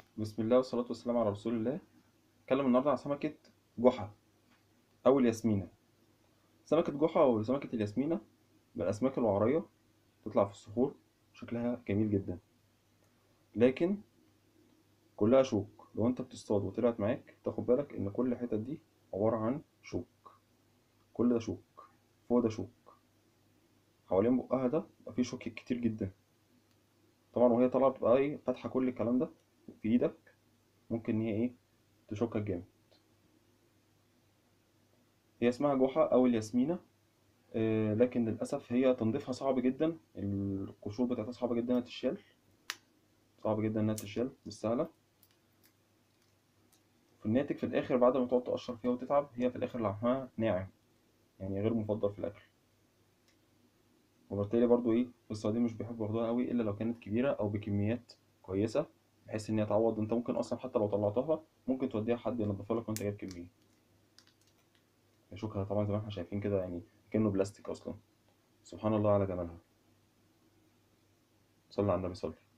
بسم الله والصلاة والسلام على رسول الله اتكلم النهاردة عن سمكة جحا أو الياسمينة سمكة جحا أو سمكة الياسمينة من الأسماك الوعرية تطلع في الصخور شكلها جميل جدا لكن كلها شوك لو انت بتصطاد وطلعت معاك تاخد بالك ان كل الحتت دي عبارة عن شوك كل ده شوك فوق ده شوك حوالين بقها ده بقى فيه شوك كتير جدا طبعا وهي طالعة بتبقى ايه فاتحة كل الكلام ده في ايدك ممكن ان هي ايه تشوكك جامد هي اسمها جحا او الياسمينة آه، لكن للأسف هي تنظيفها صعب جدا القشور بتاعتها صعبة جدا انها تتشال صعب جدا انها تتشال مش سهلة في الناتج في الآخر بعد ما تقعد تقشر فيها وتتعب هي في الآخر لحمها ناعم يعني غير مفضل في الأكل وبالتالي برضو ايه الصيادين مش بيحبوا ياخدوها قوي إلا لو كانت كبيرة أو بكميات كويسة بحيث إن هي تعوض انت ممكن أصلا حتى لو طلعتها ممكن توديها حد ينضفها لك وانت جايب كمية شوكها طبعا زي ما احنا شايفين كده يعني كأنه بلاستيك أصلا سبحان الله على جمالها صلى على النبي صلى